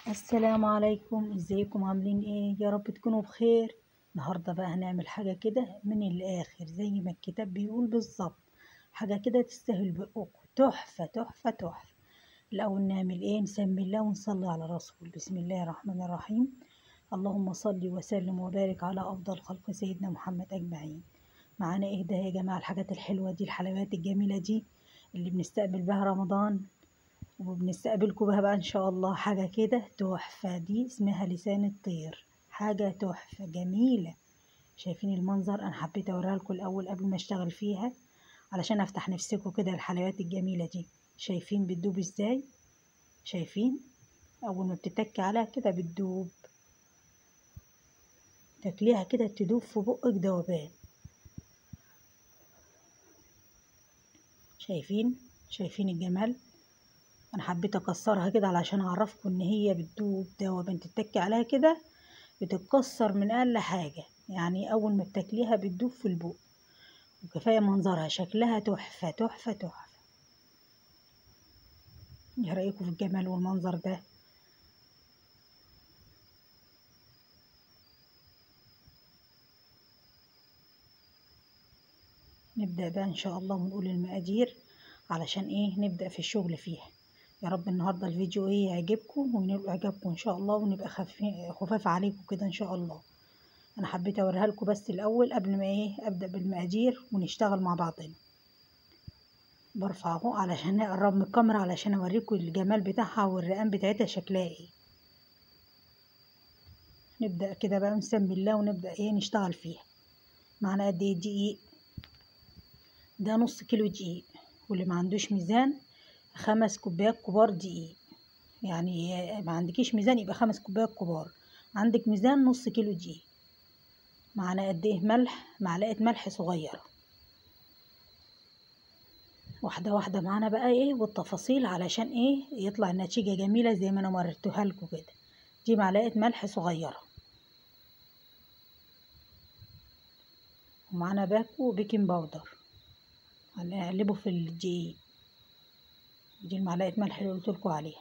السلام عليكم ازيكم عاملين ايه يا رب تكونوا بخير النهارده بقى هنعمل حاجه كده من الاخر زي ما الكتاب بيقول بالظبط حاجه كده تستاهل بقكم تحفه تحفه تحفه الاول نعمل ايه نسمي الله ونصلي على رسول بسم الله الرحمن الرحيم اللهم صل وسلم وبارك على افضل خلق سيدنا محمد اجمعين معانا ايه ده يا جماعه الحاجات الحلوه دي الحلويات الجميله دي اللي بنستقبل بها رمضان وبنستقبلكم بها بقى ان شاء الله حاجه كده تحفه دي اسمها لسان الطير حاجه تحفه جميله شايفين المنظر انا حبيت اوريها لكم الاول قبل ما اشتغل فيها علشان افتح نفسكم كده الحلويات الجميله دي شايفين بتدوب ازاي شايفين اول ما بتتك عليها كده بتدوب تاكليها كده تدوب في بقك دوبان شايفين شايفين الجمال انا حبيت اكسرها كده علشان اعرفكم ان هي بتدوب دوبان تتكي عليها كده بتتكسر من اقل حاجه يعني اول ما بتاكليها بتدوب في البق وكفايه منظرها شكلها تحفه تحفه تحفه ايه رايكم في الجمال والمنظر ده نبدأ بقى إن شاء الله ونقول المقادير علشان إيه نبدأ في الشغل فيها يا رب النهاردة الفيديو إيه يعجبكم وينال إعجابكم إن شاء الله ونبقى خفاف عليكم كده إن شاء الله أنا حبيت أوريها لكم بس الأول قبل ما إيه أبدأ بالمقادير ونشتغل مع بعضنا برفع اهو علشان اقرب من الكاميرا علشان اوريكم الجمال بتاعها والرقام بتاعتها شكلها ايه نبدأ كده بقى نسمي الله ونبدأ ايه نشتغل فيها معانا قد ايه دقيق ده نص كيلو دقيق واللي ما عندوش ميزان خمس كوبايات كبار دقيق يعني ما عندكيش ميزان يبقى خمس كوبايات كبار عندك ميزان نص كيلو دقيق معانا قد ايه ملح معلقه ملح صغيره واحده واحده معانا بقى ايه والتفاصيل علشان ايه يطلع النتيجه جميله زي ما انا وريتها لكم كده دي معلقه ملح صغيره ومعانا باكو وبيكنج باودر هنقلبه في الدقيق دي المعلقه ملح اللي قلت لكم عليها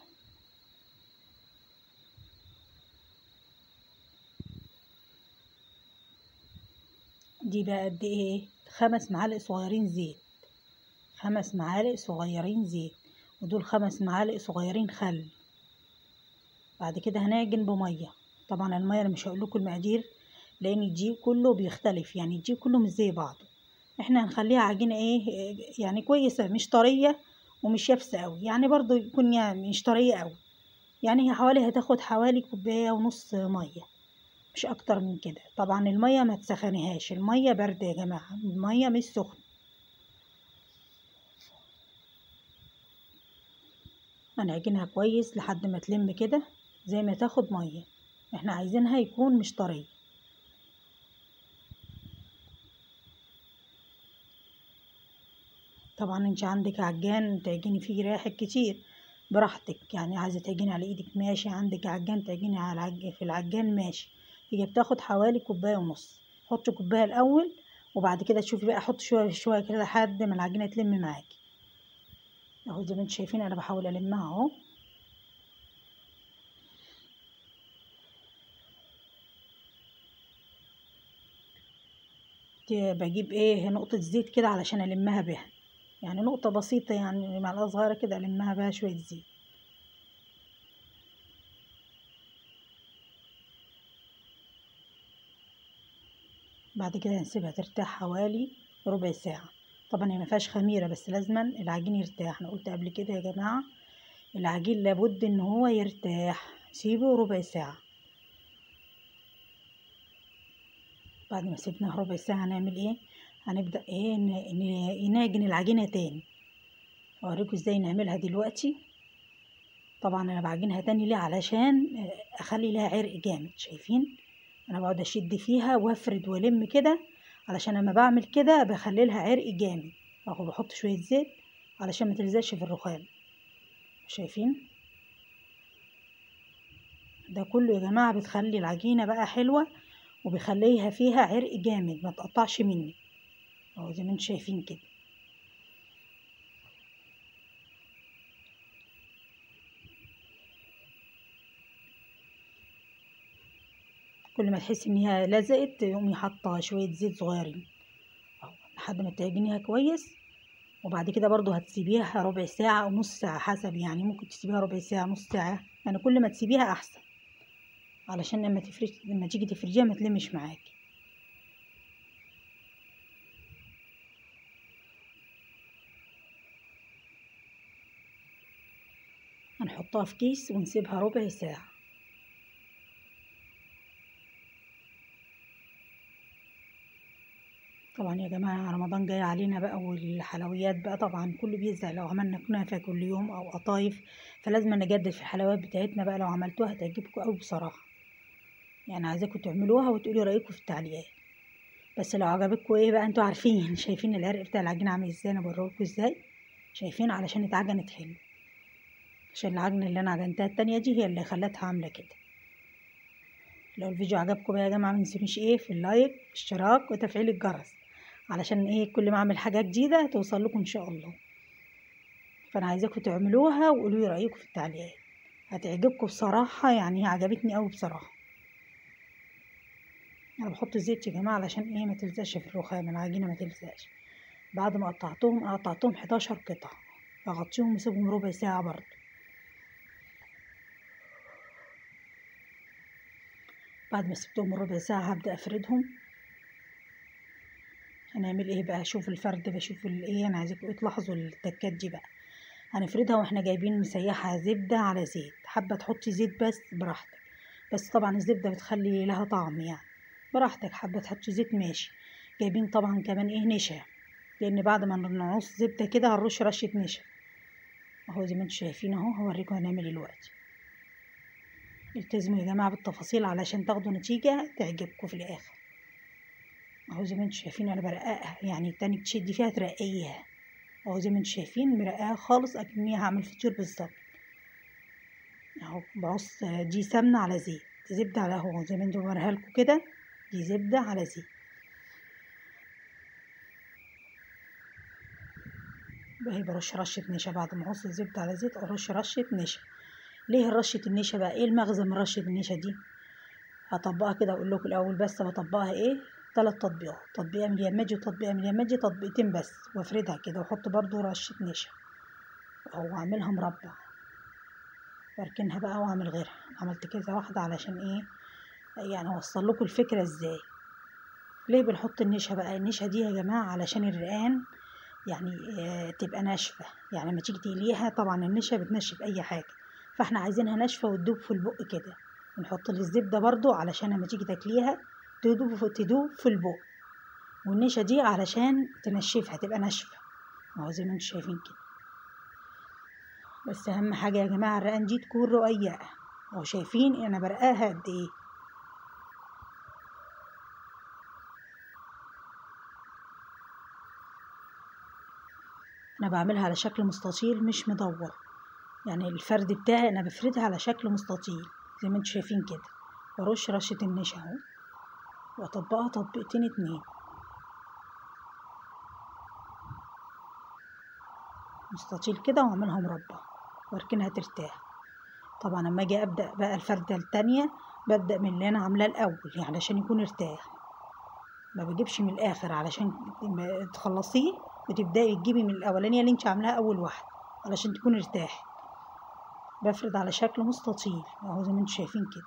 دي بقى قد ايه خمس معالق صغيرين زيت خمس معالق صغيرين زيت ودول خمس معالق صغيرين خل بعد كده هنعجن بميه طبعا الميه انا مش هقول لكم المقادير لان الدقيق كله بيختلف يعني الدقيق كله مش زي بعضه احنا هنخليها عجينه ايه يعني كويسه مش طريه ومش يابسه قوي يعني برضو يكون يعني مش طريه قوي يعني هي حوالي هتاخد حوالي كوبايه ونص ميه مش اكتر من كده طبعا الميه ما تسخنيهاش الميه بارده يا جماعه الميه مش سخنه هنعجنها كويس لحد ما تلم كده زي ما تاخد ميه احنا عايزينها يكون مش طريه طبعا انت عندك عجان تعجني فيه رايحك كتير براحتك يعني عايزه تعجني على ايدك ماشي عندك عجان تعجني على العج... في العجان ماشي هي بتاخد حوالي كوبايه ونص حطي كوبايه الاول وبعد كده تشوفي بقى حط شويه شويه كده لحد ما العجينه تلم معاكي اهو زي ما انتم شايفين انا بحاول المها اهو بجيب ايه نقطه زيت كده علشان المها بيها يعني نقطة بسيطة يعني معلقة صغيرة كده ألمها بها شوية زيت بعد كده نسيبها ترتاح حوالي ربع ساعة طبعا هي مفيهاش خميرة بس لازما العجين يرتاح أنا قلت قبل كده يا جماعة العجين لابد إن هو يرتاح سيبه ربع ساعة بعد ما سيبناه ربع ساعة هنعمل ايه هنبدأ ايه نعجن العجينة تاني اوريكم ازاي نعملها دلوقتي طبعا انا بعجنها تاني ليه علشان اخلي لها عرق جامد شايفين انا بقعد اشد فيها وافرد والم كده علشان لما بعمل كده بخلي لها عرق جامد اهو بحط شوية زيت علشان ما تلزقش في الرخام شايفين ده كله يا جماعة بتخلي العجينة بقى حلوة وبيخليها فيها عرق جامد ما تقطعش مني اهو زي ما انتم شايفين كده كل ما تحسي ان هي لزقت تقومي حاطه شويه زيت صغيرين اهو لحد ما تعجنيها كويس وبعد كده برضو هتسيبيها ربع ساعه او نص ساعه حسب يعني ممكن تسيبيها ربع ساعه نص ساعه يعني كل ما تسيبيها احسن علشان لما تفرش لما تيجي تفرجيها ما تلمش معاكي هنحطها في كيس ونسيبها ربع ساعة طبعا يا جماعة رمضان جاي علينا بقى والحلويات بقى طبعا كله بيزهق لو عملنا كنافة كل يوم أو قطايف فلازم نجدد في الحلويات بتاعتنا بقى لو عملتوها هتعجبكم أوي بصراحة يعني عايزاكم تعملوها وتقولوا رأيكم في التعليقات بس لو عجبتكم ايه بقى انتوا عارفين شايفين العرق بتاع العجينة عامل ازاي انا بوريهولكوا ازاي شايفين علشان اتعجنت حلو عشان العجنة اللي انا عجنتها التانية دي هي اللي خلتها عاملة كده لو الفيديو عجبكم بقى يا جماعة منسونيش ايه في اللايك اشتراك وتفعيل الجرس علشان ايه كل ما اعمل حاجة جديدة توصل لكم ان شاء الله فانا عايزاكم تعملوها وقولوا لي رأيكم في التعليقات هتعجبكم بصراحة يعني هي عجبتني قوي بصراحة انا بحط زيت يا جماعة علشان ايه ما تلزقش في الرخام العجينة ما تلزقش بعد ما قطعتهم قطعتهم 11 قطعة اغطيهم واسيبهم ربع ساعة برضه بعد ما سبتهم ربع ساعة هبدأ أفردهم هنعمل ايه بقى شوف الفرد بشوف الايه انا عايزاكم تلاحظوا التكات دي بقى هنفردها واحنا جايبين مسيحة زبدة على زيت حابة تحطي زيت بس براحتك بس طبعا الزبدة بتخلي لها طعم يعني براحتك حابة تحطي زيت ماشي جايبين طبعا كمان ايه نشا لان بعد ما نعص زبدة كده هنرش رشة نشا اهو زي ما انتوا شايفين اهو هوريكم هنعمل ايه دلوقتي التزموا يا جماعة بالتفاصيل علشان تاخدوا نتيجة تعجبكم في الآخر اهو زي ما انتوا شايفين انا برققها يعني التاني تشدي فيها ترقيها اهو زي ما انتوا شايفين مرققها خالص اكني هعمل فطير بالظبط اهو بعص دي سمنة على زيت زبدة على اهو زي ما انتوا بوريها لكم كده دي زبدة على زيت باهي برش رشة نشا بعد ما اعص الزبدة على زيت ارش رشة نشا ليه رشة النشا بقى ايه المغزى من رشة النشا دي هطبقها كده اقول لكم الاول بس بطبقها ايه ثلاث تطبيقات تطبيقه من اليماجي وتطبيقه من اليماجي تطبيقتين بس وافردها كده واحط برضو رشه نشا او اعملها مربع واركنها بقى واعمل غيرها عملت كذا واحده علشان ايه يعني اوصل لكم الفكره ازاي ليه بنحط النشا بقى النشا دي يا جماعه علشان الرقان يعني آه تبقى ناشفه يعني لما تيجي تقليها طبعا النشا بتنشف اي حاجه فاحنا عايزينها ناشفه وتدوب في البق كده ونحط الزبده برضو علشان لما تيجي تاكليها تدوب تدوب في البق والنشا دي علشان تنشفها تبقى ناشفة اهو زي ما انتوا شايفين كده بس اهم حاجة يا جماعة الرقان دي تكون رقيقة اهو شايفين انا برقاها قد ايه انا بعملها على شكل مستطيل مش مدور يعني الفرد بتاعي انا بفردها على شكل مستطيل زي ما انتوا شايفين كده برش رشة النشا اهو واطبقها تطبيقتين اتنين مستطيل كده واعملها مربع واركنها ترتاح طبعا لما اجي ابدا بقى الفردة التانية ببدا من اللي انا عاملاه الاول يعني علشان يكون ارتاح ما بجيبش من الاخر علشان تخلصيه وتبداي تجيبي من الاولانيه اللي انت عاملاها اول واحده علشان تكون ارتاح بفرد على شكل مستطيل اهو زي ما انتوا شايفين كده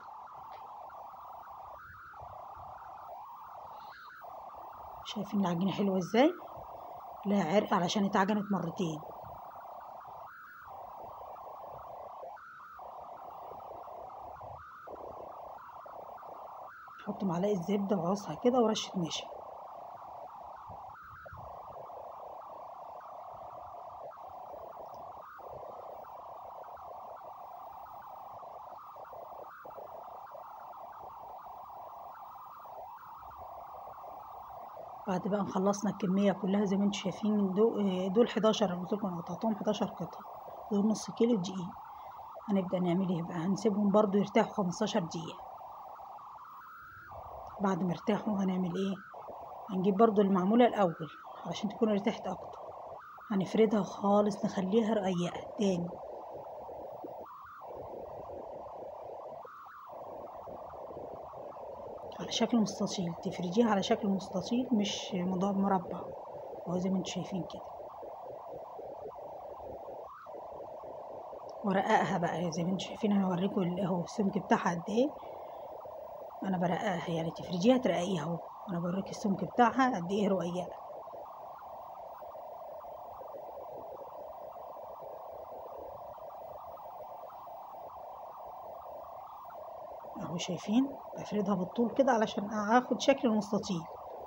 شايفين العجينة حلوة ازاي لها عرق علشان اتعجنت مرتين احط معلقة زبدة واعصها كده ورشة نشا بعد بقى خلصنا الكمية كلها زي ما انتوا شايفين دول, دول 11 قلت لكم انا قطعتهم 11 قطعة دول نص كيلو دقيق هنبدأ نعمل ايه بقى هنسيبهم برضو يرتاحوا 15 دقيقة بعد ما ارتاحوا هنعمل ايه هنجيب برضو المعمولة الأول علشان تكون ارتاحت أكتر هنفردها خالص نخليها رقيقة تاني على شكل مستطيل تفرديها على شكل مستطيل مش مضاد مربع اهو زي ما انتم شايفين كده ورققها بقى زي ما انتم شايفين انا هوريكم ال- اهو السمك بتاعها قد ايه انا برققها يعني تفرديها ترققيها اهو انا بوريك السمك بتاعها قد ايه رقيقه اهو شايفين بفردها بالطول كده علشان اخد شكل المستطيل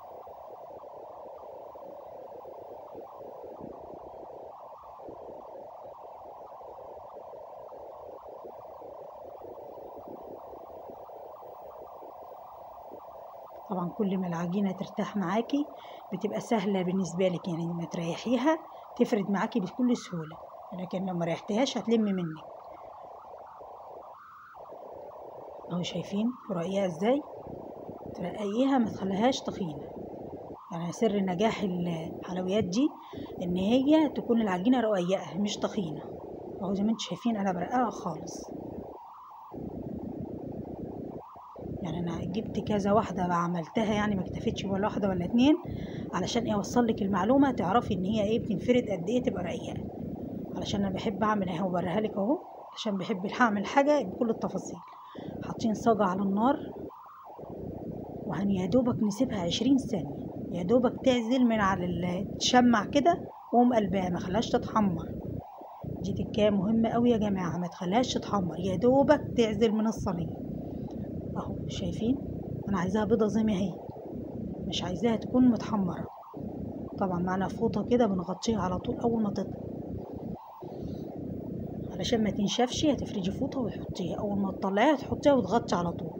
طبعا كل ما العجينة ترتاح معاكي بتبقى سهلة بالنسبة لك يعني لما تريحيها تفرد معاكي بكل سهولة لكن لو ما ريحتهاش هتلم منك اهو شايفين رقيقة ازاي ترقيها ما تخليهاش تخينة يعني سر نجاح الحلويات دي ان هي تكون العجينة رقيقة مش تخينة اهو زي ما انتم شايفين انا برققها خالص يعني انا جبت كذا واحده بقى عملتها يعني ما اكتفتش ولا واحده ولا اتنين علشان ايه اوصل لك المعلومه تعرفي ان هي ايه بتنفرد قد ايه تبقى رقيقه علشان انا بحب اعمل اهو بوريها لك اهو عشان بحب هعمل حاجه بكل التفاصيل حاطين صاجه على النار وهن يا دوبك نسيبها عشرين ثانيه يا دوبك تعزل من على ال- تشمع كده وقوم قلبها ما خلاش تتحمر دي تكايه مهمه قوي يا جماعه ما تخليهاش تتحمر يا دوبك تعزل من الصينيه اهو شايفين انا عايزاها بيضه زي ما هي مش عايزاها تكون متحمره طبعا معنا فوطه كده بنغطيها على طول اول ما تطلع علشان ما تنشفش هتفرجي فوطه وتحطيها اول ما تطلعيها تحطيها وتغطي على طول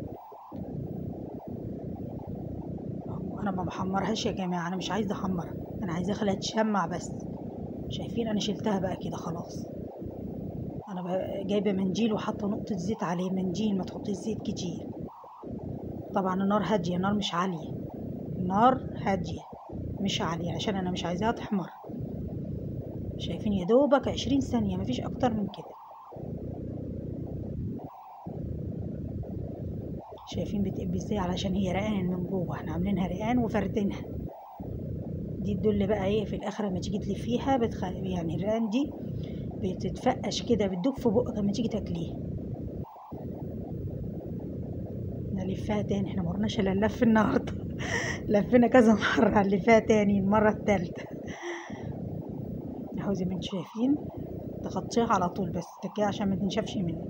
اهو انا ما بحمرهاش يا جماعه انا مش عايزه احمرها انا عايزاها اخليها تشمع بس شايفين انا شلتها بقى كده خلاص انا بقى جايبه منديل وحاطه نقطه زيت عليه منديل ما تحطيش زيت كتير طبعا النار هاديه النار مش عاليه النار هاديه مش عاليه عشان انا مش عايزاها تحمر شايفين يا دوبك عشرين ثانيه مفيش اكتر من كده شايفين بتقب ازاي علشان هي رقان من جوه احنا عاملينها رقان وفردينها دي تدل بقى ايه في الاخر لما تيجي تلفيها بتخ... يعني الرقان دي بتتفقش كده بتدوب في بقك لما تيجي تاكليها نلفها تاني احنا مرناش الا نلف النهارده لفينا كذا مرة نلفها تاني المرة التالتة اهو زي ما انتم شايفين تغطيها على طول بس تكيه عشان ما تنشفش منك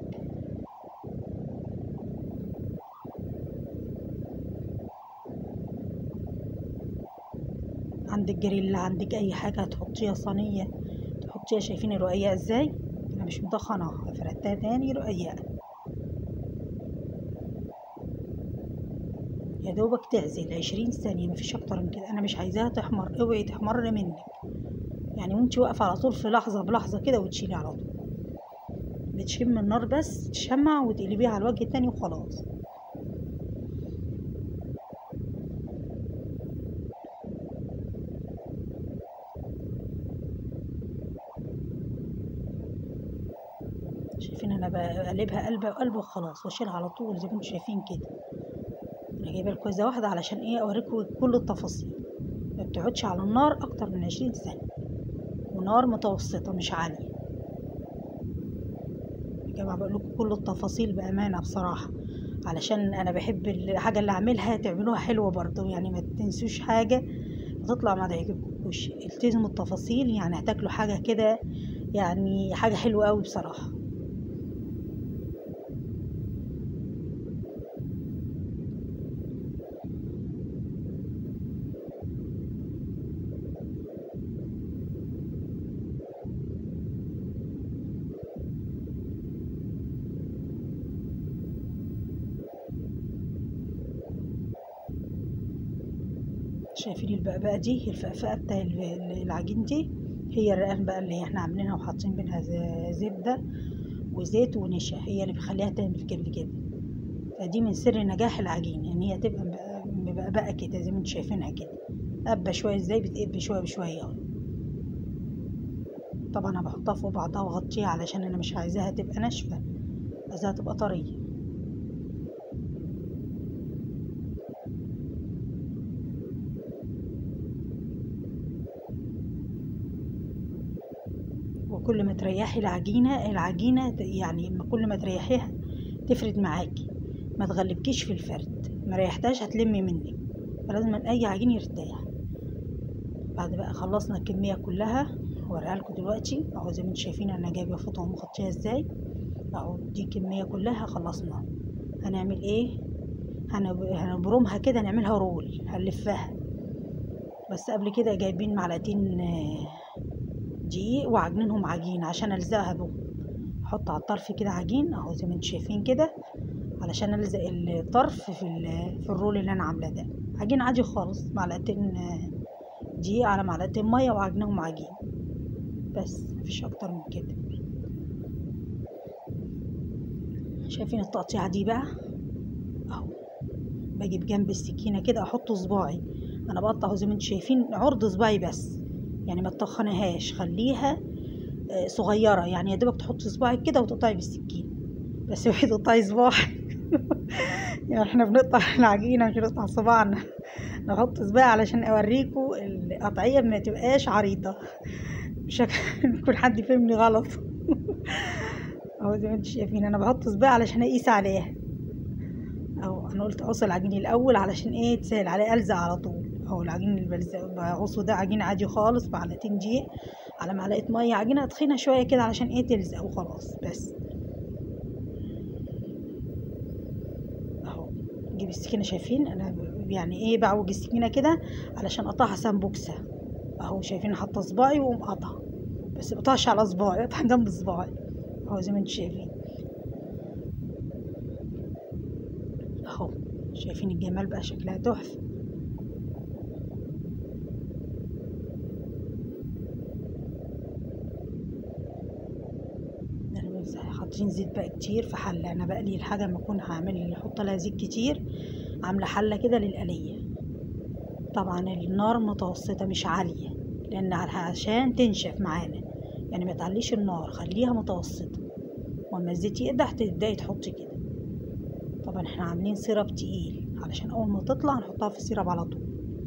عندك جريل عندك اي حاجة تحطيها صينية تحطيها شايفين الرقيقة ازاي انا مش مدخناها فردتها تاني رقيقة يا دوبك تعزل عشرين ثانية مفيش أكتر من كده أنا مش عايزاها تحمر اوعي تحمر منك يعني وانتي واقفة على طول في لحظة بلحظة كده وتشيلي على طول بتشم النار بس تشمع وتقلبيها على الوجه التاني وخلاص شايفين انا بقلبها قلبه وقلبه وخلاص واشيلها على طول زي ما انتم شايفين كده انا جايبه لكم كذا واحده علشان ايه اوريكم كل التفاصيل ما بتقعدش على النار اكتر من عشرين ثانيه ونار متوسطه مش عاليه يا جماعه بقول لكم كل التفاصيل بامانه بصراحه علشان انا بحب الحاجه اللي اعملها تعملوها حلوه برضه يعني ما تنسوش حاجه تطلع ما تعجبكوش التزموا التفاصيل يعني هتاكلوا حاجه كده يعني حاجه حلوه قوي بصراحه شايفين البقبقة دي الفقفقة بتاع العجين دي هي الرقان بقى اللي احنا عاملينها وحاطين بينها زبدة وزيت ونشا هي اللي بيخليها تعمل كده كده فدي من سر نجاح العجين يعني هي تبقى مبقبقة كده زي ما انتم شايفينها كده قبة شوية ازاي بتقب شوية بشوية اهو طبعا انا بحطها فوق بعضها واغطيها علشان انا مش عايزاها تبقى ناشفة عايزاها تبقى طرية كل ما تريحي العجينة العجينة ت- يعني ما كل ما تريحيها تفرد معاكي ما تغلبكيش في الفرد ما ريحتهاش هتلمي منك فلازم اي عجين يرتاح بعد بقى خلصنا الكمية كلها هوريها لكم دلوقتي اهو زي ما انتم شايفين انا جايبة فوطة ومغطية ازاي اهو دي كمية كلها خلصناها هنعمل ايه هنب- هنبرمها كده نعملها رول هنلفها بس قبل كده جايبين معلقتين آه، دقيق وعجنينهم عجين عشان الزقها بهم احط على الطرف كده عجين اهو زي ما انتم شايفين كده علشان الزق الطرف في ال- في الرول اللي انا عاملاه ده عجين عادي خالص معلقتين آه، دقيق على معلقتين ميه وعجنهم عجين بس مفيش اكتر من كده شايفين التقطيعه دي بقى اهو بجيب جنب السكينه كده احط صباعي انا بقطع اهو زي ما انتم شايفين عرض صباعي بس يعني ما تطخنهاش خليها آه، صغيره يعني يا دوبك تحطي صباعك كده وتقطعي بالسكين بس اوعي تقطعي صباعك يعني احنا بنقطع العجينه مش بنقطع صباعنا نحط صباع علشان اوريكم القطعيه ما تبقاش عريضه مش هك- يكون حد فهمني غلط اهو زي ما انتم شايفين انا بحط صباع علشان اقيس عليها اهو انا قلت اقص العجين الاول علشان ايه تسهل عليه الزق على طول اهو العجين اللي بلزق بقصه ده عجين عادي خالص معلقتين دقيق على معلقه ميه عجينه تخينه شويه كده علشان ايه تلزق وخلاص بس اهو نجيب السكينه شايفين انا ب- يعني ايه بعوج السكينه كده علشان اقطعها سمبوكسه اهو شايفين حاطه صباعي واقوم قاطعه بس مقطعش على صباعي قطع جنب صباعي اهو زي ما انتم شايفين اهو شايفين الجمال بقى شكلها تحفه أنا بس حاطين زيت بقى كتير في حله انا بقلي الحاجه لما اكون هعمل احط لها زيت كتير عامله حله كده للقليه طبعا النار متوسطه مش عاليه لان عشان تنشف معانا يعني ما تعليش النار خليها متوسطه واما الزيت يقدح تبداي تحطي كده طبعا احنا عاملين سيرب تقيل علشان اول ما تطلع نحطها في السيرب على طول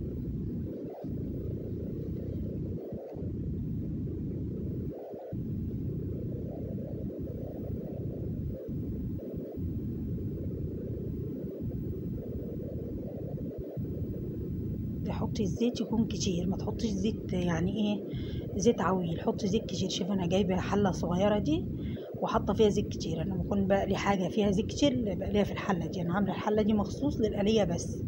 تحطي الزيت يكون كتير ما تحطيش زيت يعني ايه زيت عويل حطي زيت كتير شوف انا جايبه حله صغيره دي وحاطه فيها زيت كتير انا بكون بقلي حاجه فيها زيت كتير بقليها في الحله دي انا عامله الحله دي مخصوص للقليه بس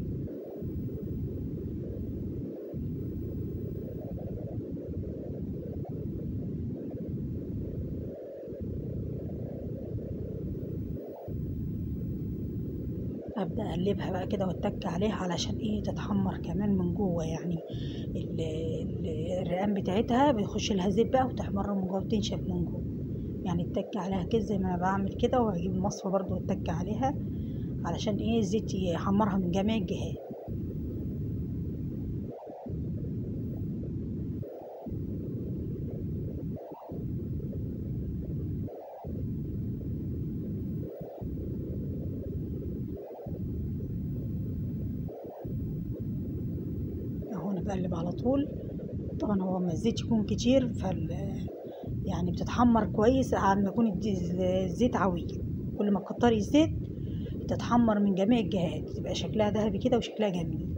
ابدا اقلبها بقى كده واتك عليها علشان ايه تتحمر كمان من جوه يعني ال- ال- الرقام بتاعتها بيخش لها زيت بقى وتحمر من جوه وتنشف من جوه يعني اتك عليها كده زي ما انا بعمل كده وهجيب المصفى برضو واتك عليها علشان ايه الزيت يحمرها من جميع الجهات اهو انا بقلب على طول طبعا هو اما الزيت يكون كتير فال يعني بتتحمر كويس عن ما يكون الد- الزيت عويل كل ما تكتري الزيت تتحمر من جميع الجهات تبقى شكلها ذهبي كده وشكلها جميل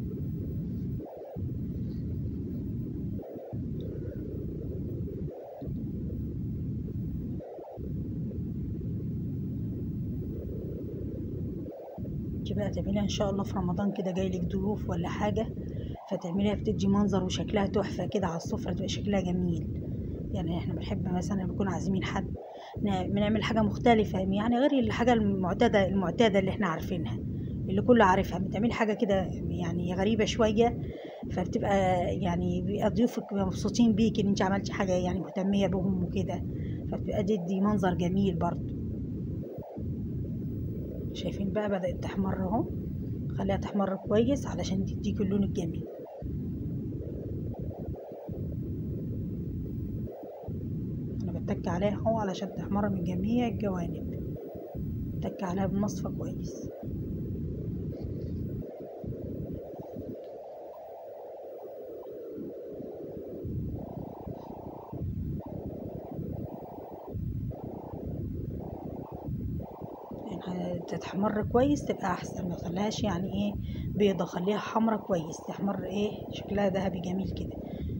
انت بقى تعمليها ان شاء الله في رمضان كده جايلك ضيوف ولا حاجه فتعمليها بتدي منظر وشكلها تحفه كده على السفره تبقى شكلها جميل يعني احنا بنحب مثلا لما نكون عازمين حد ن- بنعمل حاجه مختلفه يعني غير الحاجه المعتاده المعتاده اللي احنا عارفينها اللي كله عارفها بتعملي حاجه كده يعني غريبه شويه فبتبقى يعني بيبقى ضيوفك مبسوطين بيك ان انت عملتي حاجه يعني مهتميه بهم وكده فبتبقى تدي منظر جميل برضه شايفين بقى بدأت تحمر اهو خليها تحمر كويس علشان تديك اللون الجميل انا بتك عليها اهو علشان تحمر من جميع الجوانب بتك عليها بمصفى كويس تتحمر كويس تبقى احسن ما تخليهاش يعني ايه بيضة خليها حمرا كويس تحمر ايه شكلها ذهبي جميل كده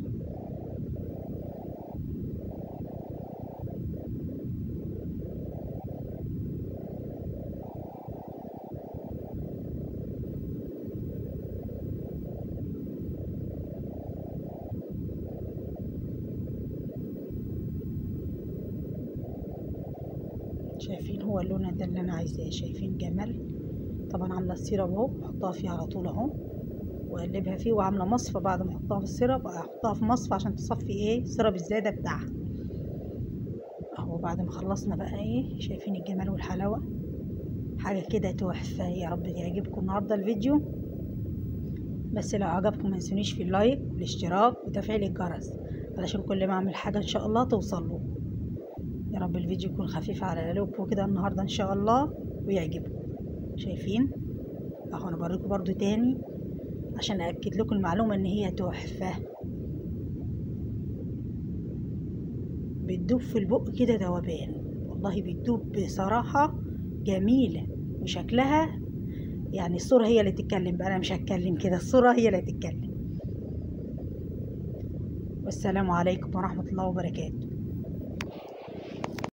شايفين هو اللون ده اللي انا عايزاه شايفين جمال طبعا عامله السيرب اهو بحطها فيه على طول اهو واقلبها فيه وعامله مصفى بعد ما احطها في السيرب احطها في مصفى عشان تصفي ايه السيرب الزياده بتاعها اهو بعد ما خلصنا بقى ايه شايفين الجمال والحلاوه حاجه كده تحفه يا رب يعجبكم النهارده الفيديو بس لو عجبكم ما تنسونيش في اللايك والاشتراك وتفعيل الجرس علشان كل ما اعمل حاجه ان شاء الله توصل له يا رب الفيديو يكون خفيف على قلوبكم كده النهارده ان شاء الله ويعجبكم شايفين اهو انا بوريكم برضو تاني عشان اكد لكم المعلومه ان هي تحفه بتدوب في البق كده ذوبان والله بتدوب بصراحه جميله وشكلها يعني الصوره هي اللي تتكلم بقى انا مش هتكلم كده الصوره هي اللي تتكلم والسلام عليكم ورحمه الله وبركاته